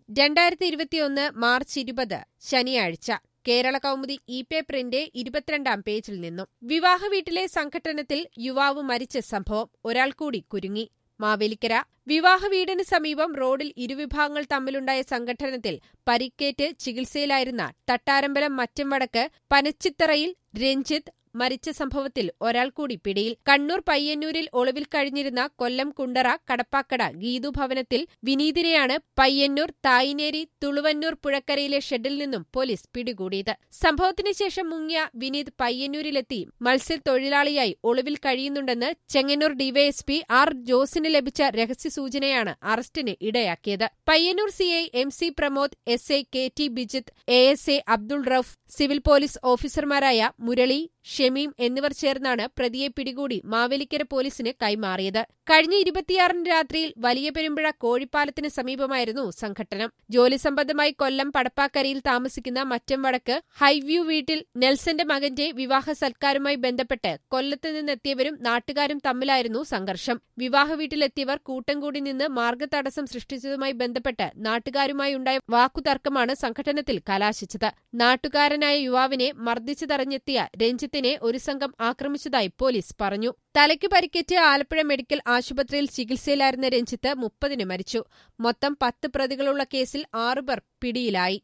രണ്ടായിരത്തി ഇരുപത്തിയൊന്ന് മാർച്ച് ഇരുപത് ശനിയാഴ്ച കേരള കൗമുദി ഇ പേപ്പറിന്റെ ഇരുപത്തിരണ്ടാം പേജിൽ നിന്നും വിവാഹ വീട്ടിലെ സംഘട്ടനത്തിൽ യുവാവ് മരിച്ച സംഭവം ഒരാൾ കൂടി കുരുങ്ങി മാവേലിക്കര വിവാഹ വീടിന് സമീപം റോഡിൽ ഇരുവിഭാഗങ്ങൾ തമ്മിലുണ്ടായ സംഘട്ടനത്തിൽ പരിക്കേറ്റ് ചികിത്സയിലായിരുന്ന തട്ടാരമ്പലം മറ്റം വടക്ക് പനച്ചിത്തറയിൽ രഞ്ജിത്ത് മരിച്ച സംഭവത്തിൽ ഒരാൾ കൂടി പിടിയിൽ കണ്ണൂർ പയ്യന്നൂരിൽ ഒളിവിൽ കഴിഞ്ഞിരുന്ന കൊല്ലം കുണ്ടറ കടപ്പാക്കട ഗീതു ഭവനത്തിൽ വിനീതിനെയാണ് പയ്യന്നൂർ തായിനേരി തുളുവന്നൂർ പുഴക്കരയിലെ ഷെഡിൽ നിന്നും പോലീസ് പിടികൂടിയത് സംഭവത്തിന് ശേഷം മുങ്ങിയ വിനീത് പയ്യന്നൂരിലെത്തി മത്സ്യത്തൊഴിലാളിയായി ഒളിവിൽ കഴിയുന്നുണ്ടെന്ന് ചെങ്ങന്നൂർ ഡിവൈഎസ്പി ആർ ജോസിന് ലഭിച്ച രഹസ്യസൂചനയാണ് അറസ്റ്റിന് ഇടയാക്കിയത് Payyannur CI M C Pramod S I K T Bijith A S A Abdul Rauf civil police ഓഫീസർമാരായ മുരളി ഷമീം എന്നിവർ ചേർന്നാണ് പ്രതിയെ പിടികൂടി മാവേലിക്കര പോലീസിന് കൈമാറിയത് കഴിഞ്ഞ ഇരുപത്തിയാറിന് രാത്രിയിൽ വലിയ പെരുമ്പുഴ കോഴിപ്പാലത്തിന് സമീപമായിരുന്നു സംഘട്ടനം ജോലി സംബന്ധമായി കൊല്ലം പടപ്പാക്കരയിൽ താമസിക്കുന്ന മറ്റം വടക്ക് ഹൈവ്യൂ വീട്ടിൽ നെൽസന്റെ മകന്റെ വിവാഹ സൽക്കാരവുമായി ബന്ധപ്പെട്ട് കൊല്ലത്ത് നിന്നെത്തിയവരും നാട്ടുകാരും തമ്മിലായിരുന്നു സംഘർഷം വിവാഹ വീട്ടിലെത്തിയവർ കൂട്ടം കൂടി നിന്ന് മാർഗതടസ്സം സൃഷ്ടിച്ചതുമായി ബന്ധപ്പെട്ട് നാട്ടുകാരുമായി ഉണ്ടായ വാക്കുതർക്കമാണ് സംഘട്ടനത്തിൽ കലാശിച്ചത് നാട്ടുകാരനായ യുവാവിനെ മർദ്ദിച്ചു തറഞ്ഞെത്തിയ രഞ്ജിത്തിനെ ഒരു സംഘം ആക്രമിച്ചതായി പോലീസ് പറഞ്ഞു തലയ്ക്ക് പരിക്കേറ്റ് ആലപ്പുഴ മെഡിക്കൽ ആശുപത്രിയിൽ ചികിത്സയിലായിരുന്ന രഞ്ജിത്ത് മുപ്പതിന് മരിച്ചു മൊത്തം പത്ത് പ്രതികളുള്ള കേസിൽ ആറുപേർ പിടിയിലായി